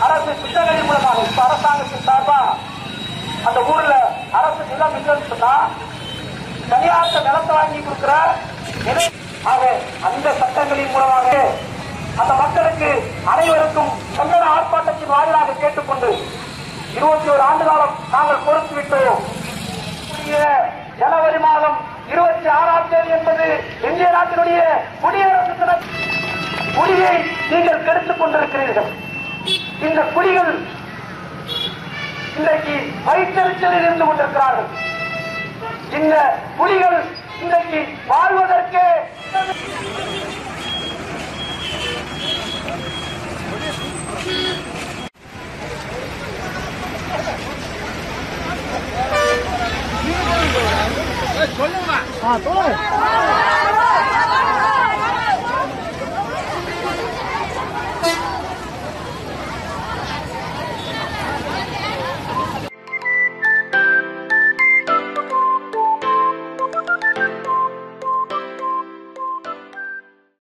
அரசு திட்டங்களின் மூலமாக இப்ப அரசாங்கத்தின் சார்பா அந்த ஊர்ல அரசு நிலம் இல்லைன்னு சொன்னா தனியார்த்த நிலத்தை வாங்கி கொடுக்கிற நிலை- ஆக அந்த சட்டங்களின் மூலமாக அந்த மக்களுக்கு அனைவருக்கும் கண்டன ஆர்ப்பாட்டத்தின் வாயிலாக கேட்டுக்கொண்டு இருபத்தி ஒரு ஆண்டு காலம் நாங்கள் பொறுத்து விட்டோம் கூடிய ஜனவரி மாதம் இருபத்தி ஆறாம் தேதி என்பது இந்திய நாட்டினுடைய குடியரசு தின குடியை நீங்கள் கெடுத்துக் கொண்டிருக்கிறீர்கள் இந்த குடிகள் இன்றைக்கு வயிற்றெரிச்சலில் இருந்து கொண்டிருக்கிறார்கள் இந்த புலிகள் இன்றைக்கு வாழ்வதற்கு ஆ தோழர்